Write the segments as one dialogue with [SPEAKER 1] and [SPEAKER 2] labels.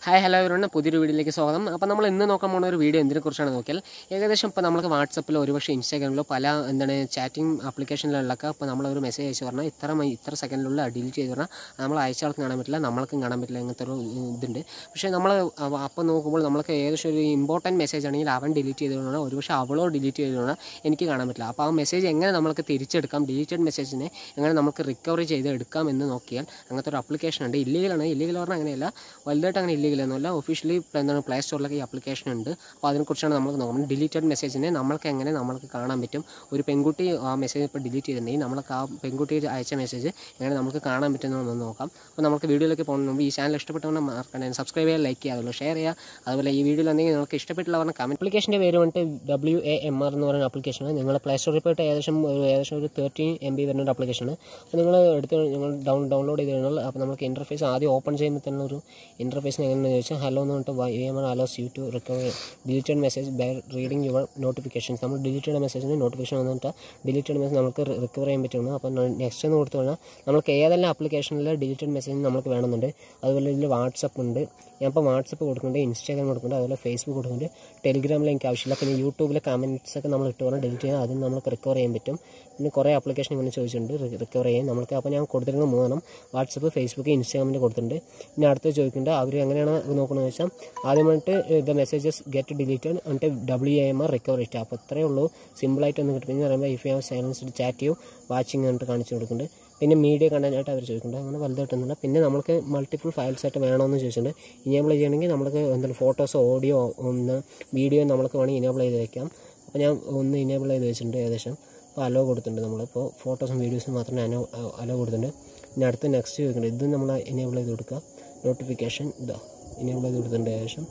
[SPEAKER 1] hi hello ഇവരുടെ പുതിയൊരു വീഡിയോയിലേക്ക് സ്വാഗതം അപ്പോൾ നമ്മൾ ഇന്ന് നോക്കാൻ പോകുന്ന ഒരു വീഡിയോ എന്തിനെ കുറിച്ചാണ് നോക്കിയാൽ ഏകദേശം ഇപ്പോൾ നമുക്ക് വാട്സപ്പിലോ ഒരുപക്ഷെ ഇൻസ്റ്റാഗ്രാമിലോ പല എന്താണ് ചാറ്റിംഗ് ആപ്ലിക്കേഷനിലൊക്കെ ഇപ്പോൾ നമ്മളൊരു മെസ്സേജ് അയച്ചു പറഞ്ഞാൽ ഇത്ര മൈ- ഇത്ര സെക്കൻഡിലുള്ള ഡിലീറ്റ് ചെയ്ത് പറഞ്ഞാൽ നമ്മൾ അയച്ച ആൾക്ക് കാണാൻ പറ്റില്ല നമ്മൾക്കും കാണാൻ പറ്റില്ല അങ്ങനത്തെ ഒരു ഇതുണ്ട് പക്ഷേ നമ്മൾ അപ്പോൾ നോക്കുമ്പോൾ നമ്മൾക്ക് ഏകദേശം ഒരു ഇമ്പോർട്ടൻറ്റ് മെസ്സേജ് ആണെങ്കിൽ അവൻ ഡിലീറ്റ് ചെയ്ത് പറഞ്ഞാൽ ഒരുപക്ഷെ അവളോ ഡിലീറ്റ് ചെയ്ത് പറഞ്ഞാൽ എനിക്ക് കാണാൻ പറ്റില്ല അപ്പോൾ ആ മെസ്സേജ് എങ്ങനെ നമുക്ക് തിരിച്ചെടുക്കാം ഡിലീറ്റഡ് മെസ്സേജിനെ എങ്ങനെ നമുക്ക് റിക്കവറി ചെയ്ത് എടുക്കാം എന്ന് നോക്കിയാൽ അങ്ങനത്തെ ഒരു ആപ്ലിക്കേഷൻ ഉണ്ട് ഇല്ലീഗലാണ് ഇല്ലീഗൽ പറഞ്ഞാൽ അങ്ങനെയല്ല വലുതായിട്ട് അങ്ങനെ ഇല്ലീഗൽ ഒന്നുമല്ല ഒഫീഷ്യലി എന്താണ് പ്ലേ സ്റ്റോറിലൊക്കെ ഈ ആപ്ലിക്കേഷൻ ഉണ്ട് അപ്പോൾ അതിനെക്കുറിച്ചാണ് നമുക്ക് നോക്കുന്നത് ഡിലീറ്റഡ് മെസ്സേജിനെ നമ്മൾക്ക് എങ്ങനെ നമ്മൾക്ക് കാണാൻ പറ്റും ഒരു പെൺകുട്ടി ആ മെസ്സേജ് ഇപ്പോൾ ഡിലീറ്റ് ചെയ്തിട്ടുണ്ടെങ്കിൽ നമ്മൾക്ക് ആ പെൺകുട്ടി അയച്ച മെസ്സേജ് എങ്ങനെ നമുക്ക് കാണാൻ പറ്റുമെന്ന് നോക്കാം അപ്പോൾ നമുക്ക് വീഡിയോയിലേക്ക് പോകുന്ന മുമ്പ് ഈ ചാനൽ ഇഷ്ടപ്പെട്ടവണ്ണം മാർക്കണേ സബ്സ്ക്രൈബ് ചെയ്യുക ലൈക്ക് ചെയ്യുക അതുപോലെ ഷെയർ ചെയ്യുക അതുപോലെ ഈ വീഡിയോയിൽ എന്തെങ്കിലും നിങ്ങൾക്ക് ഇഷ്ടപ്പെട്ടില്ല പറഞ്ഞാൽ കമൻറ്റ് ആപ്ലിക്കേഷൻ്റെ പേര് വന്നിട്ട് ഡബ്ല്യു എ എം ആർ എന്ന് പറയുന്ന ആപ്ലിക്കേഷനാണ് നിങ്ങൾ പ്ലേ സ്റ്റോറിൽ പോയിട്ട് ഏകദേശം ഒരു ഏകദേശം ഒരു തേർട്ടീൻ എം ബി വരുന്ന ഒരു ആപ്ലിക്കേഷനാണ് അപ്പോൾ നിങ്ങൾ എടുത്ത് നിങ്ങൾ ഡൗൺ ഡൗൺലോഡ് ചെയ്ത് കഴിഞ്ഞാൽ അപ്പോൾ നമുക്ക് ഇൻ്റർഫേസ് ആദ്യം ഓപ്പൺ ചെയ്യുമ്പോൾ തന്നെ ഒരു ഇൻ്റർഫേസ് എങ്ങനെയാണെന്ന് ചോദിച്ചാൽ ഹലോ എന്ന് പറഞ്ഞിട്ട് Y M R allows you to recover deleted message by reading your notifications നമ്മൾ ഡിലീറ്റഡ് മെസ്സേജിന് നോട്ടിഫിക്കേഷൻ വന്നിട്ട് ഡിലീറ്റഡ് മെസ്സേജ് നമുക്ക് റിക്കവർ ചെയ്യാൻ പറ്റുന്നു അപ്പോൾ നെക്സ്റ്റ് എന്ന് കൊടുത്തു കഴിഞ്ഞാൽ നമുക്ക് ഏതെല്ലാം ആപ്ലിക്കേഷനിൽ ഡിലീറ്റഡ് മെസ്സേജ് നമുക്ക് വേണമെന്നുണ്ട് അതുപോലെ ഇതിൽ വാട്സപ്പ് ഉണ്ട് ഞാൻ ഇപ്പോൾ വാട്സപ്പ് കൊടുക്കുന്നുണ്ട് ഇൻസ്റ്റാഗ്രാം കൊടുക്കുന്നുണ്ട് അതുപോലെ ഫേസ്ബുക്ക് കൊടുക്കുന്നുണ്ട് ടെലിഗ്രാമിൽ എനിക്ക് ആവശ്യമില്ല പിന്നെ യൂട്യൂബിലെ കമൻറ്റ്സ് ഒക്കെ നമ്മൾ ഇട്ട് പറഞ്ഞാൽ ഡിലീറ്റ് ചെയ്യാൻ അതും നമുക്ക് റിക്കവർ ചെയ്യാൻ പറ്റും പിന്നെ കുറേ ആപ്ലിക്കേഷൻ ഇങ്ങനെ ചോദിച്ചിട്ടുണ്ട് റിക്കവർ ചെയ്യാൻ നമുക്ക് അപ്പോൾ ഞാൻ കൊടുത്തിരിക്കുന്നത് മൂന്നെണ്ണം വാട്സപ്പ് ഫേസ്ബുക്ക് ഇൻസ്റ്റാഗ്രാമിൽ കൊടുത്തിട്ടുണ്ട് പിന്നെ അടുത്ത് ചോദിക്കുന്നുണ്ട് അവർ എങ്ങനെയാണ് നോക്കണമെന്ന് വെച്ചാൽ ആദ്യമായിട്ട് ദ മെസ്സേജസ് ഗെറ്റ് ഡിലീറ്റഡ് എന്നിട്ട് W A M R recover ഇഷ്ടം അപ്പോൾ അത്രയേ ഉള്ളൂ സിമ്പിളായിട്ട് ഒന്ന് കിട്ടും എന്ന് പറയുമ്പോൾ if you have silenced chat you watching എന്നിട്ട് കാണിച്ചു കൊടുക്കുന്നുണ്ട് പിന്നെ മീഡിയ കണ്ടൻറ്റായിട്ട് അവർ ചോദിക്കുന്നുണ്ട് അങ്ങനെ വലുതായിട്ടൊന്നുമില്ല പിന്നെ നമുക്ക് മൾട്ടിപ്പിൾ ഫയൽസ് ആയിട്ട് വേണമെന്ന് ചോദിച്ചിട്ടുണ്ട് ഇനേബിൾ ചെയ്യണമെങ്കിൽ നമുക്ക് എന്തെങ്കിലും ഫോട്ടോസോ ഓഡിയോ ഒന്ന് വീഡിയോ നമുക്ക് വേണമെങ്കിൽ ഇനേബിൾ ചെയ്ത് വെക്കാം അപ്പോൾ ഞാൻ ഒന്ന് ഇനേബിൾ ചെയ്ത് വെച്ചിട്ടുണ്ട് ഏകദേശം അപ്പോൾ അലോ കൊടുത്തിട്ടുണ്ട് നമ്മളിപ്പോൾ ഫോട്ടോസും വീഡിയോസും മാത്രമേ അനോ അലോ കൊടുത്തിട്ടുണ്ട് പിന്നെ അടുത്ത് നെക്സ്റ്റ് ചോദിക്കുന്നുണ്ട് ഇത് നമ്മൾ ഇനേബിൾ ചെയ്ത് കൊടുക്കുക നോട്ടിഫിക്കേഷൻ ഇതാ ഇനേബിൾ ചെയ്ത് കൊടുത്തിട്ടുണ്ട് ഏകദേശം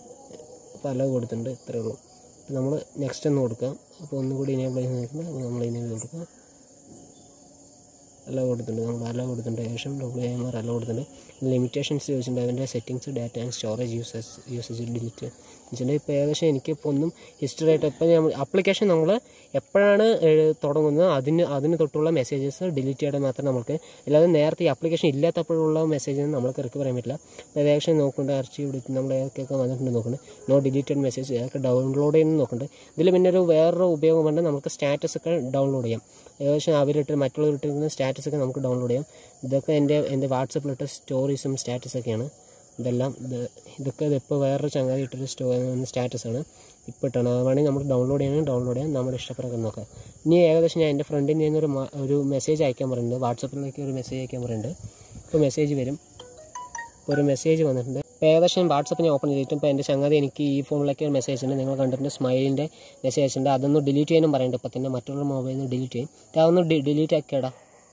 [SPEAKER 1] അപ്പോൾ അലോ കൊടുത്തിട്ടുണ്ട് ഇത്രയേ ഉള്ളൂ അപ്പോൾ നമ്മൾ നെക്സ്റ്റ് ഒന്ന് കൊടുക്കാം അപ്പോൾ ഒന്നും കൂടി ഇനേബിൾ ചെയ്ത് നോക്കുമ്പോൾ നമ്മൾ ഇനേബിൾ കൊടുക്കുക അലോ കൊടുത്തിട്ടുണ്ട് നമ്മൾ അലോ കൊടുത്തിട്ടുണ്ട് ഏകദേശം ഡബ്ല്യു എം ആർ അലോ കൊടുത്തിട്ടുണ്ട് ലിമിറ്റേഷൻസ് ചോദിച്ചിട്ടുണ്ട് അതിൻ്റെ settings data and storage uses usage delete വെച്ചിട്ടുണ്ട് ഇപ്പോൾ ഏകദേശം എനിക്കിപ്പോൾ ഒന്നും ഹിസ്റ്ററി ആയിട്ട് ഇപ്പോൾ ഞാൻ ആപ്ലിക്കേഷൻ നമ്മൾ എപ്പോഴാണ് എഴു- തുടങ്ങുന്നത് അതിന് അതിന് തൊട്ടുള്ള മെസ്സേജസ് ഡിലീറ്റ് ചെയ്താൽ മാത്രം നമുക്ക് അല്ലാതെ നേരത്തെ ഈ ആപ്ലിക്കേഷൻ ഇല്ലാത്തപ്പോഴുള്ള മെസ്സേജ് നമുക്ക് റിക്കവർ ചെയ്യാൻ പറ്റില്ല അപ്പോൾ ഏകദേശം നോക്കുന്നുണ്ട് അർച്ചി വിളിച്ച് നമ്മൾ ഏതൊക്കെയൊക്കെ വന്നിട്ടുണ്ട് നോക്കുന്നുണ്ട് നോ ഡിലീറ്റഡ് മെസ്സേജ് ഏതൊക്കെ ഡൗൺലോഡ് ചെയ്യുന്നത് നോക്കുന്നുണ്ട് ഇതിൽ പിന്നെ ഒരു വേറൊരു ഉപയോഗം പറഞ്ഞാൽ നമുക്ക് സ്റ്റാറ്റസ് ഒക്കെ ഡൗൺലോഡ് ചെയ്യാം ഏകദേശം അവരിട്ട് മറ്റുള്ളവരിട്ടിരിക്കുന്ന സ്റ്റാറ്റസ് ഒക്കെ നമുക്ക് ഡൗൺലോഡ് ചെയ്യാം ഇതൊക്കെ എൻ്റെ എൻ്റെ വാട്സപ്പിലിട്ട സ്റ്റോറീസും സ്റ്റാറ്റസൊക്കെയാണ് ഇതെല്ലാം ഇത് ഇതൊക്കെ ഇതിപ്പോൾ വേറൊരു ചങ്ങാതി ഇട്ടൊരു സ്റ്റോ സ്റ്റാറ്റസാണ് ഇപ്പോൾ ഇട്ടാണ് അത് വേണമെങ്കിൽ നമുക്ക് ഡൗൺലോഡ് ചെയ്യണമെങ്കിൽ ഡൗൺലോഡ് ചെയ്യാം നമ്മുടെ ഇഷ്ടപ്രകാരം നോക്കാം ഇനി ഏകദേശം ഞാൻ എൻ്റെ ഫ്രണ്ടിൽ നിന്ന് ഒരു മ- ഒരു മെസ്സേജ് അയക്കാൻ പറയുന്നുണ്ട് വാട്സപ്പിലേക്ക് ഒരു മെസ്സേജ് അയക്കാൻ പറയുന്നുണ്ട് ഇപ്പോൾ മെസ്സേജ് വരും ഇപ്പോൾ ഒരു മെസ്സേജ് വന്നിട്ടുണ്ട് ഇപ്പോൾ ഏകദേശം വാട്സപ്പ് ഞാൻ ഓപ്പൺ ചെയ്തിട്ട് ഇപ്പോൾ എൻ്റെ ചങ്ങാതി എനിക്ക് ഈ ഫോണിലേക്ക് ഒരു മെസ്സേജ് ഉണ്ട് നിങ്ങൾ കണ്ടിട്ടുണ്ട് സ്മൈലിൻ്റെ മെസ്സേജ് ഉണ്ട് അതൊന്ന് ഡിലീറ്റ് ചെയ്യാനും പറയുന്നുണ്ട് ഇപ്പോൾ തന്നെ മറ്റുള്ള മൊബൈലിൽ നിന്ന് ഡിലീറ്റ് ചെയ്യും അപ്പോൾ അതൊന്ന് ഡിലീറ്റ് ആക്കിയടാ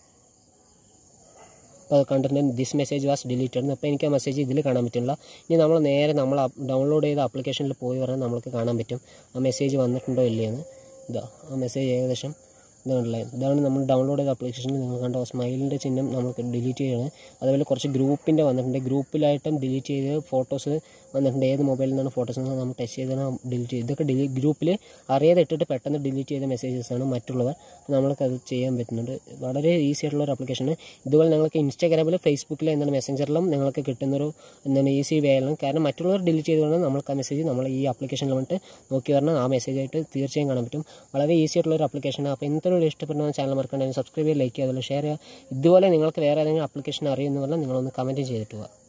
[SPEAKER 1] അപ്പോൾ കണ്ടിട്ടുണ്ട് ദിസ് മെസ്സേജ് വാസ് ഡിലീറ്റഡ് അപ്പോൾ എനിക്ക് ആ മെസ്സേജ് ഇതിൽ കാണാൻ പറ്റില്ല ഇനി നമ്മൾ നേരെ നമ്മൾ ഡൗൺലോഡ് ചെയ്ത ആപ്ലിക്കേഷനിൽ പോയി പറഞ്ഞാൽ നമുക്ക് കാണാൻ പറ്റും ആ മെസ്സേജ് വന്നിട്ടുണ്ടോ ഇല്ലയെന്ന് ഇതാ ആ മെസ്സേജ് ഏകദേശം ഇതാണല്ലേ ഇതാണ് നമ്മൾ ഡൗൺലോഡ് ചെയ്ത ആപ്ലിക്കേഷനിൽ നിങ്ങൾ കണ്ടോ സ്മൈലിൻ്റെ ചിഹ്നം നമുക്ക് ഡിലീറ്റ് ചെയ്യണം അതുപോലെ കുറച്ച് ഗ്രൂപ്പിൻ്റെ വന്നിട്ടുണ്ട് ഗ്രൂപ്പിലായിട്ടും ഡിലീറ്റ് ചെയ്ത് ഫോട്ടോസ് വന്നിട്ടുണ്ട് ഏത് മൊബൈലിൽ നിന്നാണ് ഫോട്ടോസ് നമ്മൾ ടച്ച് ചെയ്താണ് ഡിലീറ്റ് ചെയ്ത് ഇതൊക്കെ ഡിലീറ്റ് ഗ്രൂപ്പിൽ അറിയാതെ ഇട്ടിട്ട് പെട്ടെന്ന് ഡിലീറ്റ് ചെയ്ത മെസ്സേജസ് ആണ് മറ്റുള്ളവർ നമ്മൾക്കത് ചെയ്യാൻ പറ്റുന്നുണ്ട് വളരെ ഈസി ആയിട്ടുള്ള ഒരു ആപ്ലിക്കേഷൻ ഇതുപോലെ നിങ്ങൾക്ക് ഇൻസ്റ്റാഗ്രാമിൽ ഫേസ്ബുക്കിൽ എന്താണ് മെസ്സഞ്ചറിലും നിങ്ങൾക്ക് കിട്ടുന്നൊരു എന്താണ് ഈസി വേ ആണ് കാരണം മറ്റുള്ളവർ ഡിലീറ്റ് ചെയ്തുകൊണ്ട് നമ്മൾക്ക് ആ മെസ്സേജ് നമ്മൾ ഈ ആപ്ലിക്കേഷനിൽ വന്നിട്ട് നോക്കി പറഞ്ഞാൽ ആ മെസ്സേജ് ആയിട്ട് തീർച്ചയായും കാണാൻ പറ്റും വളരെ ഈസി ആയിട്ടുള്ള ഒരു ആപ്ലിക്കേഷൻ അപ്പോൾ ഇന്നത്തെ ഒരു ഇഷ്ടപ്പെടുന്ന ചാനൽ മറക്കണ്ടെങ്കിൽ സബ്സ്ക്രൈബ് ചെയ്യുക ലൈക്ക് ചെയ്യുക അതുപോലെ ഷെയർ ചെയ്യുക ഇതുപോലെ നിങ്ങൾക്ക് വേറെ ഏതെങ്കിലും ആപ്ലിക്കേഷൻ അറിയുന്ന പറഞ്ഞാൽ നിങ്ങളൊന്ന് കമൻറ്റ് ചെയ്തിട്ട് പോവുക